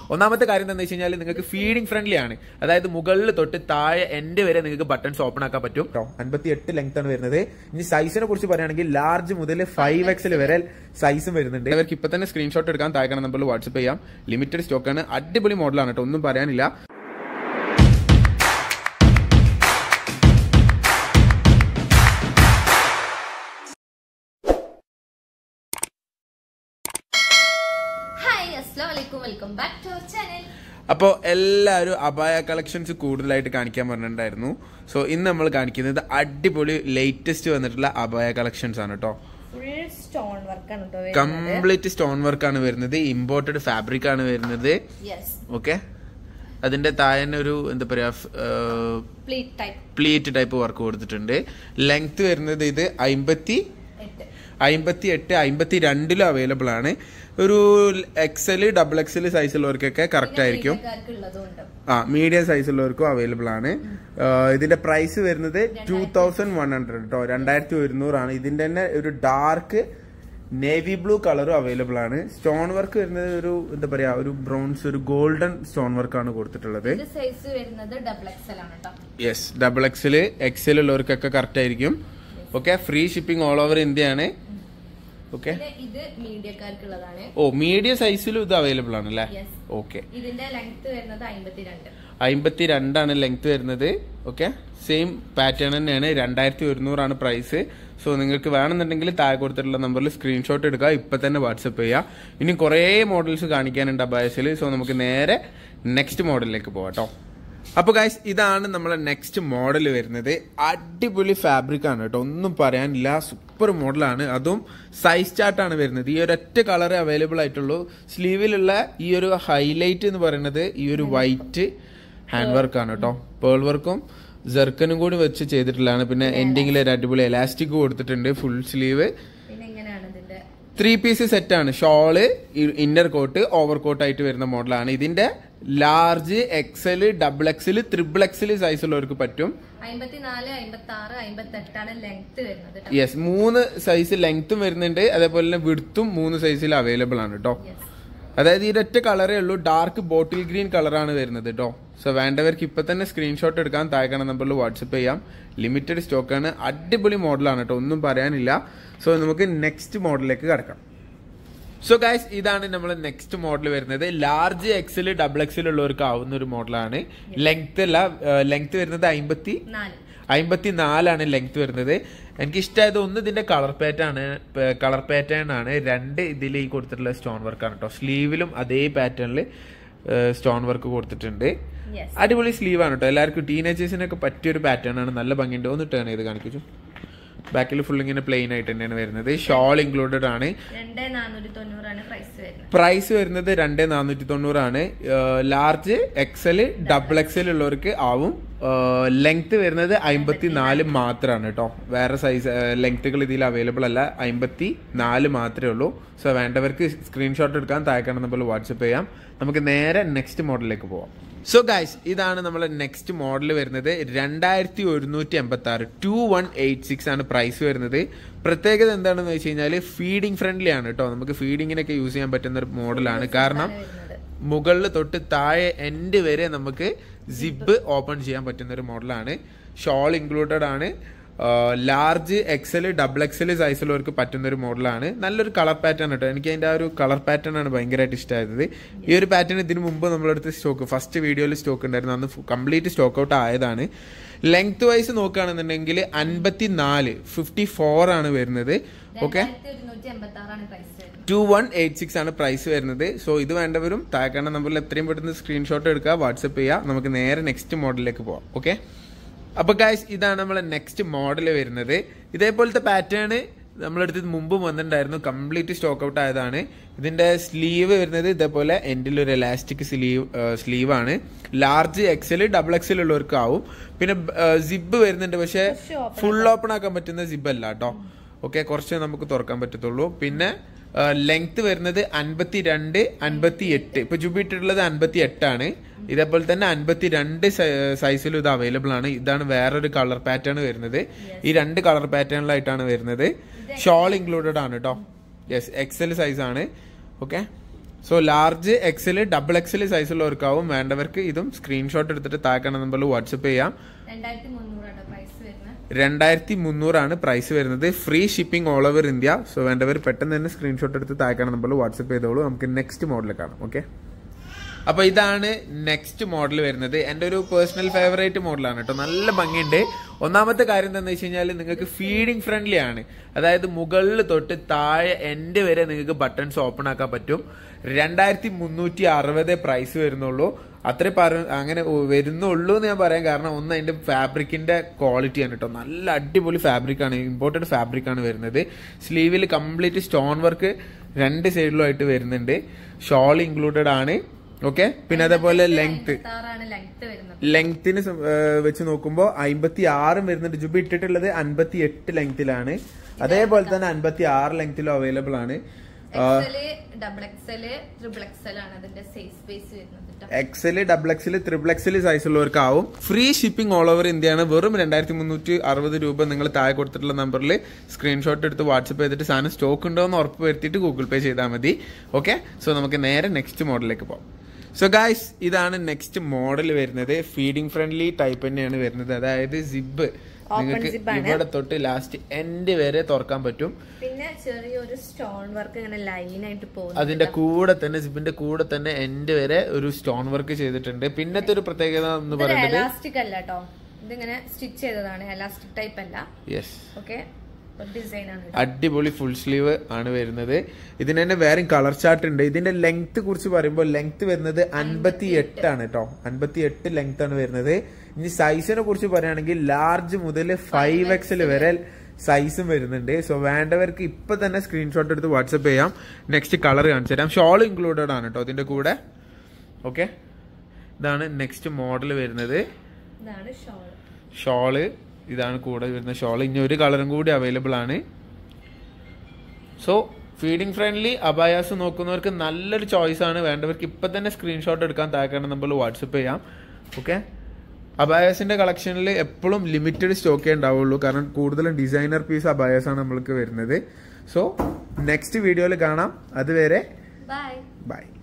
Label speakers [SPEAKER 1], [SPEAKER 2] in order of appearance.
[SPEAKER 1] ഒന്നാമത്തെ കാര്യം എന്താണെന്ന് വെച്ച് കഴിഞ്ഞാൽ നിങ്ങൾക്ക് ഫീഡിംഗ് ഫ്രണ്ട്ലി ആണ് അതായത് മുകളിൽ തൊട്ട് താഴെ എൻഡ് വരെ നിങ്ങൾക്ക് ബട്ടൺസ് ഓപ്പൺ ആക്കാൻ പറ്റും കേട്ടോ അൻപത്തി എട്ട് ലെങ്ത് ആണ് വരുന്നത് ഇനി സൈസിനെ കുറിച്ച് പറയുകയാണെങ്കിൽ ലാർജ് മുതൽ ഫൈവ് എക്സിൽ വരെ സൈസും വരുന്നുണ്ട് അവർക്ക് ഇപ്പൊ തന്നെ സ്ക്രീൻഷോട്ട് എടുക്കാൻ താഴെ നമ്പറിൽ വാട്സ്ആപ്പ് ചെയ്യാം ലിമിറ്റഡ് സ്റ്റോക്കാണ് അടിപൊളി മോഡലാണ് കേട്ടോ ഒന്നും പറയാനില്ല
[SPEAKER 2] ഹായ് അസ്സാം വലൈക്കും welcome back to our channel
[SPEAKER 1] അപ്പോൾ എല്ലാവരും അബായ കളക്ഷൻസ് കൂടുതലായിട്ട് കാണിക്കാൻ പറഞ്ഞിട്ടുണ്ടായിരുന്നു സോ ഇന്ന് നമ്മൾ കാണിക്കുന്നത് അടിപൊളി ലേറ്റസ്റ്റ് വന്നിട്ടുള്ള അബായ കളക്ഷൻസ് ആണ് കേട്ടോ
[SPEAKER 2] ഫുൾ സ്റ്റോൺ വർക്കാണ് കേട്ടോ
[SPEAKER 1] കംപ്ലീറ്റ് സ്റ്റോൺ വർക്ക് ആണ് വരുന്നത് ഇമ്പോർട്ടഡ് ഫാബ്രിക് ആണ് വരുന്നത്
[SPEAKER 2] യെസ്
[SPEAKER 1] ഓക്കെ അതിന്റെ താഴെ ഒരു എന്താ പറയാ
[SPEAKER 2] pleat type
[SPEAKER 1] pleat type work കൊടുത്തിട്ടുണ്ട് ലെങ്ത് വരുന്നത് ഇത് അമ്പത്തി
[SPEAKER 2] എട്ട്
[SPEAKER 1] അമ്പത്തി എട്ട് അമ്പത്തി രണ്ടിലും അവൈലബിൾ ആണ് ഒരു എക്സൽ ഡബിൾ എക്സൽ സൈസുള്ളവർക്കൊക്കെ കറക്റ്റ് ആയിരിക്കും
[SPEAKER 2] ഉള്ളതുണ്ട്
[SPEAKER 1] ആ മീഡിയം സൈസുള്ളവർക്കും അവൈലബിൾ ആണ് ആ, ഇതിന്റെ പ്രൈസ് വരുന്നത് ടൂ തൗസൻഡ് വൺ ഹൺഡ്രഡ് കേട്ടോ രണ്ടായിരത്തി ഒരുന്നൂറാണ് ഇതിന്റെ തന്നെ ഒരു ഡാർക്ക് നേവി ബ്ലൂ കളറും അവൈലബിൾ ആണ് സ്റ്റോൺ വർക്ക് വരുന്നത് ഒരു എന്താ പറയാ ഒരു ബ്രോൺസ് ഒരു ഗോൾഡൻ സ്റ്റോൺ വർക്ക് ആണ് കൊടുത്തിട്ടുള്ളത്
[SPEAKER 2] ഇത് സൈസ് വരുന്നത് ഡബിൾ എക്സൽ ആണ് കേട്ടോ
[SPEAKER 1] യെസ് ഡബിൾ എക്സൽ എക്സൽ ഉള്ളവർക്കൊക്കെ കറക്റ്റ് ആയിരിക്കും okay free shipping all over India ആണ് ഓക്കെ
[SPEAKER 2] പിന്നെ ഇത് മീഡിയക്കാർക്കുള്ളതാണ്
[SPEAKER 1] ഓ മീഡിയം സൈസിലും ഇത് അവൈലബിൾ ആണ് അല്ലേ
[SPEAKER 2] യെസ്
[SPEAKER 1] ഓക്കെ
[SPEAKER 2] ഇതിന്റെ ലെങ്ത് വരുന്നത് അമ്പത്തിരണ്ട്
[SPEAKER 1] അമ്പത്തി രണ്ടാണ് ലെങ്ത് വരുന്നത് ഓക്കെ സെയിം പാറ്റേൺ തന്നെയാണ് രണ്ടായിരത്തി ഒരുന്നൂറാണ് പ്രൈസ് സോ നിങ്ങൾക്ക് വേണമെന്നുണ്ടെങ്കിൽ താഴെ കൊടുത്തിട്ടുള്ള നമ്പറിൽ സ്ക്രീൻഷോട്ട് എടുക്കുക ഇപ്പൊ തന്നെ വാട്സപ്പ് ചെയ്യുക ഇനി കുറേ മോഡൽസ് കാണിക്കാനുണ്ട് അബായസിൽ സോ നമുക്ക് നേരെ നെക്സ്റ്റ് മോഡലിലേക്ക് പോകാം കേട്ടോ അപ്പൊ ഗൈസ് ഇതാണ് നമ്മളെ നെക്സ്റ്റ് മോഡൽ വരുന്നത് അടിപൊളി ഫാബ്രിക് ആണ് കേട്ടോ ഒന്നും പറയാനില്ല സൂപ്പർ മോഡലാണ് അതും സൈസ് ചാർട്ടാണ് വരുന്നത് ഈ ഒരൊറ്റ കളർ അവൈലബിൾ ആയിട്ടുള്ളൂ സ്ലീവിലുള്ള ഈ ഒരു ഹൈലൈറ്റ് എന്ന് പറയുന്നത് ഈ ഒരു വൈറ്റ് ഹാൻഡ് വർക്ക് ആണ് കേട്ടോ പേൾ വർക്കും ജെർക്കനും കൂടി വെച്ച് ചെയ്തിട്ടുള്ളതാണ് പിന്നെ എൻഡിങ്ങിൽ ഒരു അടിപൊളി എലാസ്റ്റിക് കൊടുത്തിട്ടുണ്ട് ഫുൾ സ്ലീവ്
[SPEAKER 2] പിന്നെ ഇങ്ങനെയാണ് ഇതിന്റെ
[SPEAKER 1] ത്രീ പീസ് സെറ്റ് ആണ് shawl inner coat over coat ആയിട്ട് വരുന്ന മോഡലാണ് ഇതിന്റെ large XL double XL triple XL size ഉള്ളവർക്ക് പറ്റും
[SPEAKER 2] അമ്പത്തിനാല് അമ്പത്തി ആറ് അമ്പത്തി എട്ടാണ് ലെങ്ത് വരുന്നത് കേട്ടോ.
[SPEAKER 1] യെസ് മൂന്ന് സൈസ് ലെങ്ത്തും വരുന്നുണ്ട് അതേപോലെ തന്നെ വിടുത്തും മൂന്ന് സൈസിൽ അവൈലബിൾ ആണ് കേട്ടോ
[SPEAKER 2] Yes.
[SPEAKER 1] അതായത് ഈ ഒറ്റ കളറേ ഉള്ളൂ ഡാർക്ക് ബോട്ടിൽ ഗ്രീൻ കളറാണ് വരുന്നത് കേട്ടോ സോ വേണ്ടവർക്ക് ഇപ്പൊ തന്നെ സ്ക്രീൻഷോട്ട് എടുക്കാൻ താഴെ നമ്പറിൽ വാട്സപ്പ് ചെയ്യാം ലിമിറ്റഡ് സ്റ്റോക്കാണ് അടിപൊളി മോഡലാണ് കേട്ടോ ഒന്നും പറയാനില്ല സോ നമുക്ക് നെക്സ്റ്റ് മോഡലിലേക്ക് കടക്കാം സോ ഗൈസ് ഇതാണ് നമ്മൾ നെക്സ്റ്റ് മോഡൽ വരുന്നത് ലാർജ് എക്സൽ ഡബിൾ എക്സൽ ഉള്ളവർക്ക് ആവുന്ന ഒരു മോഡലാണ് ലെങ്ത് അല്ല ലെങ്ത് വരുന്നത് അമ്പത്തി
[SPEAKER 2] നാല്
[SPEAKER 1] അമ്പത്തി നാലാണ് ലെങ്ത് വരുന്നത് എനിക്ക് ഇഷ്ടമായത് ഒന്ന് ഇതിന്റെ കളർ പാറ്റേൺ ആണ് കളർ പാറ്റേൺ ആണ് രണ്ട് ഇതിൽ ഈ കൊടുത്തിട്ടുള്ള സ്റ്റോൺ വർക്ക് ആണ് കേട്ടോ സ്ലീവിലും അതേ പാറ്റേണിൽ സ്റ്റോൺ വർക്ക് കൊടുത്തിട്ടുണ്ട്
[SPEAKER 2] യെസ്
[SPEAKER 1] അടിപൊളി സ്ലീവ് ആണ് കേട്ടോ എല്ലാവർക്കും ടീനേജേഴ്സിനൊക്കെ പറ്റിയൊരു പാറ്റേൺ ആണ് നല്ല ഭംഗിയുണ്ട് ഒന്ന് ടേൺ ചെയ്ത് കാണിച്ചു ബാക്കിൽ ഫുൾ ഇങ്ങനെ പ്ലെയിൻ ആയിട്ട് തന്നെയാണ് വരുന്നത് ഷോൾ ഇൻക്ലൂഡഡ് ആണ്
[SPEAKER 2] രണ്ട് നാനൂറ്റി തൊണ്ണൂറാണ് പ്രൈസ് വരുന്നത്
[SPEAKER 1] പ്രൈസ് വരുന്നത് രണ്ട് നാനൂറ്റി തൊണ്ണൂറാണ് ലാർജ് എക്സൽ ഡബിൾ എക്സൽ ഉള്ളവർക്ക് ആവും ലെങ്ത് വരുന്നത് അമ്പത്തി നാല് മാത്രമാണ് കേട്ടോ വേറെ സൈസ് ലെങ്ത്തുകൾ ഇതിൽ അവൈലബിൾ അല്ല അമ്പത്തി നാല് മാത്രമേ ഉള്ളൂ സോ വേണ്ടവർക്ക് സ്ക്രീൻഷോട്ട് എടുക്കാൻ താഴെ നമ്പറിൽ വാട്സപ്പ് ചെയ്യാം നമുക്ക് നേരെ നെക്സ്റ്റ് മോഡലിലേക്ക് പോവാം സോ ഗൈസ് ഇതാണ് നമ്മളെ നെക്സ്റ്റ് മോഡൽ വരുന്നത് രണ്ടായിരത്തി ഒരുന്നൂറ്റി എൺപത്തി ആറ് ടു വൺ എയ്റ്റ് സിക്സ് ആണ് പ്രൈസ് വരുന്നത് പ്രത്യേകത എന്താണെന്ന് വെച്ച് കഴിഞ്ഞാൽ ഫീഡിംഗ് ഫ്രണ്ട്ലി ആണ് കേട്ടോ നമുക്ക് ഫീഡിങ്ങിനൊക്കെ യൂസ് ചെയ്യാൻ പറ്റുന്ന ഒരു മോഡലാണ് കാരണം
[SPEAKER 2] വരുന്നത്
[SPEAKER 1] മുകളിൽ തൊട്ട് താഴെ എൻഡ് വരെ നമുക്ക് സിബ് ഓപ്പൺ ചെയ്യാൻ പറ്റുന്ന ഒരു മോഡലാണ് ഷോൾ ഇൻക്ലൂഡഡ് ആണ് ലാർജ് എക്സൽ ഡബിൾ എക്സൽ സൈസുള്ളവർക്ക് പറ്റുന്ന ഒരു മോഡലാണ് നല്ലൊരു കളർ പാറ്റേൺ കേട്ടോ എനിക്ക് അതിന്റെ ആ ഒരു കളർ പാറ്റേൺ ആണ് ഭയങ്കരമായിട്ട് ഇഷ്ടമായത് ഈ ഒരു പാറ്റേൺ ഇതിനു മുമ്പ് നമ്മളടുത്ത് സ്റ്റോക്ക് ഫസ്റ്റ് വീഡിയോയിൽ സ്റ്റോക്ക് ഉണ്ടായിരുന്നു അന്ന് കംപ്ലീറ്റ് സ്റ്റോക്ക് ഔട്ട് ആയതാണ് ലെങ്ത് വൈസ് നോക്കുകയാണെന്നുണ്ടെങ്കിൽ അൻപത്തി നാല് ഫിഫ്റ്റി ഫോർ ആണ് വരുന്നത് ഓക്കെ
[SPEAKER 2] രണ്ടായിരത്തി ഒരുന്നൂറ്റി എൺപത്തി ആറാണ് പ്രൈസ് വരുന്നത്
[SPEAKER 1] ടു വൺ എയ്റ്റ് സിക്സ് ആണ് പ്രൈസ് വരുന്നത് സോ ഇത് വേണ്ടവരും താഴെ നമ്പറിൽ എത്രയും പെട്ടെന്ന് സ്ക്രീൻഷോട്ട് എടുക്കുക വാട്സപ്പ് ചെയ്യുക നമുക്ക് നേരെ നെക്സ്റ്റ് മോഡലിലേക്ക് പോവാം ഓക്കെ അപ്പൊ ഗൈസ് ഇതാണ് നമ്മളെ നെക്സ്റ്റ് മോഡൽ വരുന്നത് ഇതേപോലത്തെ പാറ്റേൺ നമ്മളെടുത്ത് മുമ്പ് വന്നിട്ടുണ്ടായിരുന്നു കംപ്ലീറ്റ് സ്റ്റോക്ക് ഔട്ട് ആയതാണ് ഇതിന്റെ സ്ലീവ് വരുന്നത് ഇതേപോലെ എൻഡിൽ ഒരു എലാസ്റ്റിക് സ്ലീവ് സ്ലീവ് ആണ് ലാർജ് എക്സൽ ഡബിൾ എക്സൽ ഉള്ളവർക്ക് ആവും പിന്നെ സിബ് വരുന്നുണ്ട് പക്ഷെ ഫുൾ ഓപ്പൺ ആക്കാൻ പറ്റുന്ന സിബ് അല്ല കേട്ടോ ഓക്കെ കുറച്ച് നമുക്ക് തുറക്കാൻ പറ്റത്തുള്ളൂ പിന്നെ ലെങ്ത് വരുന്നത് അൻപത്തി രണ്ട് അൻപത്തി എട്ട് ഇപ്പൊ ചുബിട്ടുള്ളത് അൻപത്തി എട്ടാണ് ഇതേപോലെ തന്നെ അൻപത്തി രണ്ട് സൈസിലും ഇത് അവൈലബിൾ ആണ് ഇതാണ് വേറൊരു കളർ പാറ്റേൺ വരുന്നത് ഈ രണ്ട് കളർ പാറ്റേണിലായിട്ടാണ് വരുന്നത് ഷോൾ ഇൻക്ലൂഡഡ് ആണ് കേട്ടോ യെസ് എക്സൽ സൈസ് ആണ് okay so large XL double XL സൈസുള്ളവർക്കാവും വേണ്ടവർക്ക് ഇതും സ്ക്രീൻഷോട്ട് എടുത്തിട്ട് താഴെ നമ്പറിൽ വാട്സപ്പ് ചെയ്യാം
[SPEAKER 2] രണ്ടായിരത്തി മുന്നൂറാണ് പ്രൈസ് വരുന്നത്
[SPEAKER 1] രണ്ടായിരത്തി മുന്നൂറാണ് പ്രൈസ് വരുന്നത് free shipping all over India so വേണ്ടവർ പെട്ടെന്ന് തന്നെ സ്ക്രീൻഷോട്ട് എടുത്ത് താഴെ നമ്പറിൽ വാട്സപ്പ് ചെയ്തോളൂ നമുക്ക് നെക്സ്റ്റ് മോഡൽ കാണാം ഓക്കെ അപ്പൊ ഇതാണ് നെക്സ്റ്റ് മോഡൽ വരുന്നത് എൻ്റെ ഒരു പേഴ്സണൽ ഫേവറേറ്റ് മോഡലാണ് കേട്ടോ നല്ല ഭംഗിയുണ്ട് ഒന്നാമത്തെ കാര്യം എന്താണെന്ന് വെച്ച് കഴിഞ്ഞാൽ നിങ്ങൾക്ക് ഫീഡിംഗ് ഫ്രണ്ട്ലി ആണ് അതായത് മുകളിൽ തൊട്ട് താഴെ എൻ്റെ വരെ നിങ്ങൾക്ക് ബട്ടൺസ് ഓപ്പൺ ആക്കാൻ പറ്റും രണ്ടായിരത്തി മുന്നൂറ്റി അറുപത് പ്രൈസ് വരുന്നുള്ളൂ അത്രേ പറ അങ്ങനെ വരുന്നുള്ളൂ എന്ന് ഞാൻ പറയാൻ കാരണം ഒന്ന് അതിന്റെ ഫാബ്രിക്കിന്റെ ക്വാളിറ്റി ആണ് കേട്ടോ നല്ല അടിപൊളി ഫാബ്രിക് ആണ് ഇമ്പോർട്ടഡ് ഫാബ്രിക് ആണ് വരുന്നത് സ്ലീവിൽ കംപ്ലീറ്റ് സ്റ്റോൺ വർക്ക് രണ്ട് സൈഡിലും ആയിട്ട് വരുന്നുണ്ട് ഷോൾ ഇൻക്ലൂഡഡ് ആണ് ഓക്കെ പിന്നെ അതേപോലെ ലെങ്ത്
[SPEAKER 2] ആറാണ് ലെങ്ത് വരുന്നത്
[SPEAKER 1] ലെങ്ത്തിന് വെച്ച് നോക്കുമ്പോൾ അമ്പത്തി ആറും വരുന്നുണ്ട് ജുബി ഇട്ടിട്ടുള്ളത് അൻപത്തി എട്ട് ലെങ്തിലാണ് അതേപോലെ തന്നെ അൻപത്തി ആറ് ലെങ്തിലും അവൈലബിൾ ആണ്
[SPEAKER 2] XL double XL triple XL ആണ് അതിന്റെ സൈസ് ബേസ് വരുന്നത് ട്ടോ.
[SPEAKER 1] XL double XL triple XL സൈസുള്ളവർക്കാവും ഫ്രീ ഷിപ്പിംഗ് ഓൾ ഓവർ ഇന്ത്യയാണ് വെറും രണ്ടായിരത്തി മുന്നൂറ്റി അറുപത് രൂപ നിങ്ങൾ താഴെ കൊടുത്തിട്ടുള്ള നമ്പറിൽ സ്ക്രീൻഷോട്ട് എടുത്ത് വാട്സപ്പ് ചെയ്തിട്ട് സാധനം സ്റ്റോക്ക് ഉണ്ടോ എന്ന് ഉറപ്പ് വരുത്തിയിട്ട് ഗൂഗിൾ പേ ചെയ്താൽ മതി ഓക്കെ സോ നമുക്ക് നേരെ നെക്സ്റ്റ് മോഡലിലേക്ക് പോകാം സോ ഗായ്സ് ഇതാണ് നെക്സ്റ്റ് മോഡൽ വരുന്നത് ഫീഡിംഗ് ഫ്രണ്ട്ലി ടൈപ്പ് തന്നെയാണ് വരുന്നത് അതായത് സിബ് നിങ്ങൾക്ക്
[SPEAKER 2] zip ആണ്.
[SPEAKER 1] ഇവിടെ തൊട്ട് ലാസ്റ്റ് എൻഡ് വരെ തുറക്കാൻ പറ്റും
[SPEAKER 2] പിന്നെ ചെറിയൊരു സ്റ്റോൺ വർക്ക് ഇങ്ങനെ ലൈൻ ആയിട്ട് പോകുന്നു
[SPEAKER 1] അതിന്റെ കൂടെ തന്നെ സിബിന്റെ കൂടെ തന്നെ എൻഡ് വരെ ഒരു സ്റ്റോൺ വർക്ക് ചെയ്തിട്ടുണ്ട് പിന്നത്തെ ഒരു പ്രത്യേകത എന്ന് പറയുന്നത്
[SPEAKER 2] എലാസ്റ്റിക് അല്ല കേട്ടോ ഇതിങ്ങനെ സ്റ്റിച്ച് ചെയ്തതാണ് എലാസ്റ്റിക് ടൈപ്പ് അല്ല
[SPEAKER 1] യെസ്
[SPEAKER 2] ഓക്കെ ഡിസൈൻ ആണ് ഇത്.
[SPEAKER 1] അടിപൊളി ഫുൾ സ്ലീവ് ആണ് വരുന്നത് ഇതിന് തന്നെ വേറെ കളർ ചാർട്ട് ഉണ്ട് ഇതിന്റെ ലെങ്ത് കുറിച്ച് പറയുമ്പോൾ ലെങ്ത് വരുന്നത് അൻപത്തി എട്ടാണ് കേട്ടോ അൻപത്തി എട്ട് ലെങ്ത് ആണ് വരുന്നത് ഇനി സൈസിനെ കുറിച്ച് പറയുകയാണെങ്കിൽ ലാർജ് മുതൽ ഫൈവ് എക്സൽ വരെ സൈസും വരുന്നുണ്ട് സോ വേണ്ടവർക്ക് ഇപ്പൊ തന്നെ സ്ക്രീൻഷോട്ട് എടുത്ത് വാട്സപ്പ് ചെയ്യാം നെക്സ്റ്റ് കളർ കാണിച്ചു തരാം ഷോൾ ഇൻക്ലൂഡഡ് ആണ് കേട്ടോ ഇതിന്റെ കൂടെ ഓക്കെ ഇതാണ് നെക്സ്റ്റ് മോഡൽ വരുന്നത്
[SPEAKER 2] ഇതാണ് ഷോൾ
[SPEAKER 1] ഷോള് ഇതാണ് കൂടെ വരുന്ന ഷോൾ ഇനി ഒരു കളറും കൂടി അവൈലബിൾ ആണ് സോ ഫീഡിംഗ് ഫ്രണ്ട്ലി അബായാസ് നോക്കുന്നവർക്ക് നല്ലൊരു ചോയ്സ് ആണ് വേണ്ടവർക്ക് ഇപ്പം തന്നെ സ്ക്രീൻഷോട്ട് എടുക്കാൻ താഴെ നമ്പറിൽ വാട്സപ്പ് ചെയ്യാം ഓക്കെ അബായാസിന്റെ കളക്ഷനിൽ എപ്പോഴും ലിമിറ്റഡ് സ്റ്റോക്കേ ഉണ്ടാവുള്ളൂ കാരണം കൂടുതലും ഡിസൈനർ പീസ് അബായാസ് ആണ് നമ്മൾക്ക് വരുന്നത് സോ നെക്സ്റ്റ് വീഡിയോയിൽ കാണാം അതുവരെ
[SPEAKER 2] ബൈ
[SPEAKER 1] ബൈ